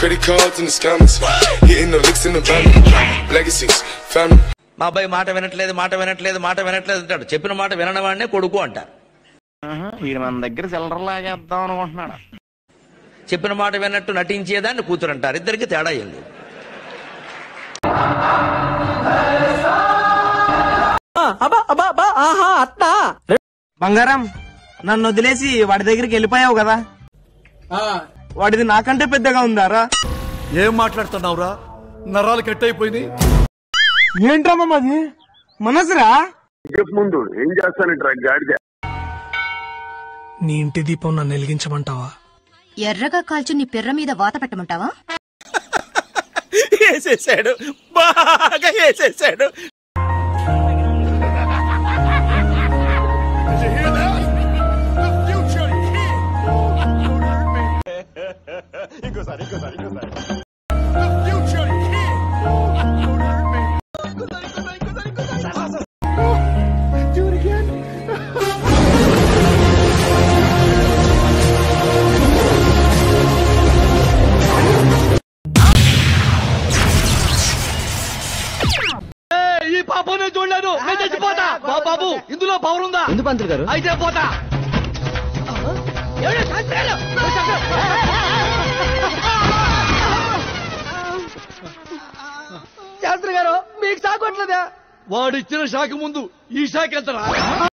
credit cards and the scammers. Hitting the licks in the van. Legacies, family. మా అబ్బాయి మాట వినట్లేదు మాట వినట్లేదు మాట వినట్లేదు అంటాడు చెప్పిన మాట వినని వాడినే కొడుకు అంటారు వీడు మన దగ్గర చిల్లర లాగేద్దాం అనుకుంటున్నాడు చెప్పిన మాట విన్నట్టు నటించేదాన్ని కూతురు అంటారు ఇద్దరికి తేడా ఏం లేదు బంగారం నన్ను వదిలేసి వాడి దగ్గరికి వెళ్ళిపోయావు కదా వాడిది నాకంటే పెద్దగా ఉందారా ఏం మాట్లాడుతున్నావురా నరాలు కట్ అయిపోయినాయి ఏంట్రా మాది మనసురా ముందు ఏం చేస్తానంటారా గాడిద నీ ఇంటి దీపం నన్ను వెలిగించమంటావా ఎర్రగా కాల్చి నీ పిర్ర మీద వాత పెట్టమంటావా వేసేసాడు బాగా వేసేసాడు ఈ పాపం నేను చూడలేదు నేను చచ్చిపోతా బా- బాబు ఇందులో పవర్ ఉందా ఎందుకు పంతులు గారు అయితే పోతా శాస్త్రి గారు మీకు సాకొట్లేదా వాడిచ్చిన శాఖ ముందు ఈ శాఖ ఎంతరా